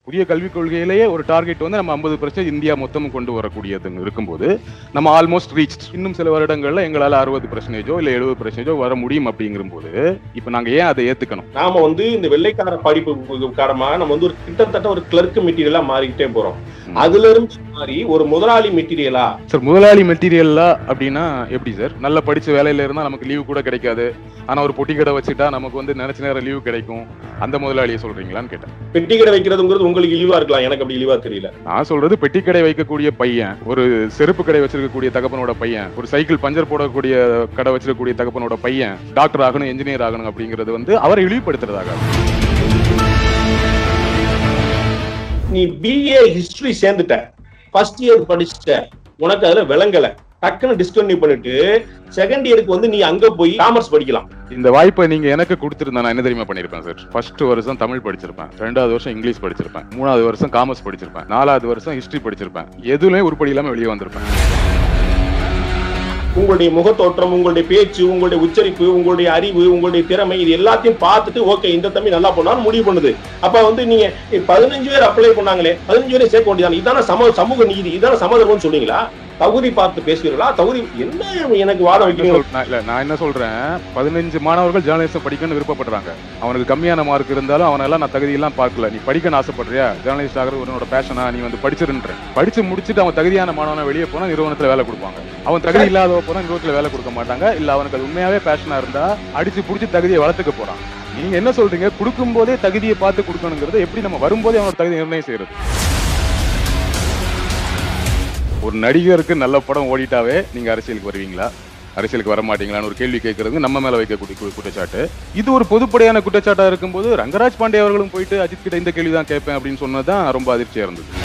புதிய கல்விக் கொள்கையிலேயே ஒரு டார்கெட் வந்து நம்ம ஐம்பது பர்சன்ட் இந்தியா மொத்தமும் கொண்டு வரக்கூடியது இருக்கும்போது நம்ம ஆல்மோஸ்ட் ரீச் இன்னும் சில வருடங்கள்ல எங்களால அறுபது பர்சன்டேஜோ இல்ல எழுபது பர்சன்டேஜோ வர முடியும் அப்படிங்கும்போது இப்ப நாங்க ஏன் அதை ஏத்துக்கணும் நாம வந்து இந்த வெள்ளைக்கார படிப்பு காரணமாக நம்ம வந்து ஒரு கிட்டத்தட்ட ஒரு கிளர்க் மெட்டீரியலா மாறிக்கிட்டே போறோம் ம். அதுல இருந்து மாறி ஒரு முதலாளி மெட்டீரியலா சார் முதலாளி மெட்டீரியல்லா அப்படின்னா எப்படி சார் நல்ல படிச்ச வேலையில இருந்தா நமக்கு லீவு கூட கிடைக்காது ஆனா ஒரு பொட்டி கடை வச்சுட்டா நமக்கு வந்து நினைச்ச நேரம் லீவு கிடைக்கும் அந்த முதலாளியை சொல்றீங்களான்னு கேட்டேன் பெட்டி கடை வைக்கிறதுங்கிறது உங்களுக்கு இழிவா இருக்கலாம் எனக்கு அப்படி இழிவா தெரியல நான் சொல்றது பெட்டி கடை வைக்கக்கூடிய பையன் ஒரு செருப்பு கடை வச்சிருக்கக்கூடிய தகப்பனோட பையன் ஒரு சைக்கிள் பஞ்சர் போடக்கூடிய கடை வச்சிருக்கக்கூடிய தகப்பனோட பையன் டாக்டர் ஆகணும் இன்ஜினியர் ஆகணும் அப்படிங்கிறது வந்து அவரை இழிவுபடுத்துறதாக நீ பிஏ ஹிஸ்டரி சேர்ந்துட்ட ஃபர்ஸ்ட் இயர் படிச்சுட்ட உனக்கு அதுல விளங்கல டக்குன்னு டிஸ்கன்டினியூ பண்ணிட்டு செகண்ட் இயருக்கு வந்து நீ அங்க போய் காமர்ஸ் படிக்கலாம் இந்த வாய்ப்பை நீங்க எனக்கு கொடுத்திருந்தா நான் என்ன தெரியுமா பண்ணிருப்பேன் சார் ஃபர்ஸ்ட் வருஷம் தமிழ் படிச்சிருப்பேன் ரெண்டாவது வருஷம் இங்கிலீஷ் படிச்சிருப்பேன் மூணாவது வருஷம் காமர்ஸ் படிச்சிருப்பேன் நாலாவது வருஷம் ஹிஸ்டரி படிச்சிருப்பேன் எதுலயும் உருப்படி இல்லாம வெளியே வந்திருப்பேன் உங்களுடைய முகத்தோற்றம் உங்களுடைய பேச்சு உங்களுடைய உச்சரிப்பு உங்களுடைய அறிவு உங்களுடைய திறமை இது எல்லாத்தையும் பார்த்துட்டு ஓகே இந்த தம்பி நல்லா பண்ணாலும் முடிவு பண்ணுது அப்ப வந்து நீங்க பதினஞ்சு பேர் அப்ளை பண்ணாங்களே பதினஞ்சு பேரை சேர்க்க வேண்டியதான இதான சம சமூக நீதி இதான சமதர்மம்னு சொல்றீங்களா தகுதி பார்த்து பேசுவீங்களா தகுதி என்ன எனக்கு வாதம் என்ன வைக்கிறீங்க சொல்- நான் இல்ல, நான் என்ன சொல்றேன் பதினஞ்சு மாணவர்கள் ஜேர்னலிசம் படிக்கணும்னு விருப்பப்படுறாங்க அவனுக்கு கம்மியான மார்க் இருந்தாலும் அவனெல்லாம் நான் தகுதியெல்லாம் பார்க்கல நீ படிக்கணும்னு ஆசைப்படுறியா ஜேர்னலிஸ்ட் ஆகிறது உன்னோட பேஷனா நீ வந்து படிச்சிருன்ற படிச்சு முடிச்சுட்டு அவன் தகுதியான மாணவனை வெளியே போனா நிறுவனத்துல வேலை கொடுப்பாங்க அவன் தகுதி இல்லாதவ போனா நிறுவனத்துல வேலை கொடுக்க மாட்டாங்க இல்ல அவனுக்கு அது உண்மையாவே பேஷனா இருந்தா அடிச்சு புடிச்சு தகுதியை வளர்த்துக்க போறான் நீங்க என்ன சொல்றீங்க கொடுக்கும் போதே தகுதியை பார்த்து கொடுக்கணுங்கிறது எப்படி நம்ம வரும்போதே அவனோட தகுதி நிர்ணயம் செய்யறது ஒரு நடிகருக்கு நல்ல படம் ஓடிட்டாவே நீங்க அரசியலுக்கு வருவீங்களா அரசியலுக்கு வர மாட்டீங்களான்னு ஒரு கேள்வி கேட்கறது நம்ம மேல வைக்கக்கூடிய கு- குற்றச்சாட்டு இது ஒரு பொதுப்படையான குற்றச்சாட்டா இருக்கும்போது ரங்கராஜ் பாண்டே அவர்களும் போயிட்டு அஜித் கிட்ட இந்த கேள்வி தான் கேட்பேன் அப்படின்னு சொன்னதுதான் ரொம்ப அதிர்ச்சியா இருந்தது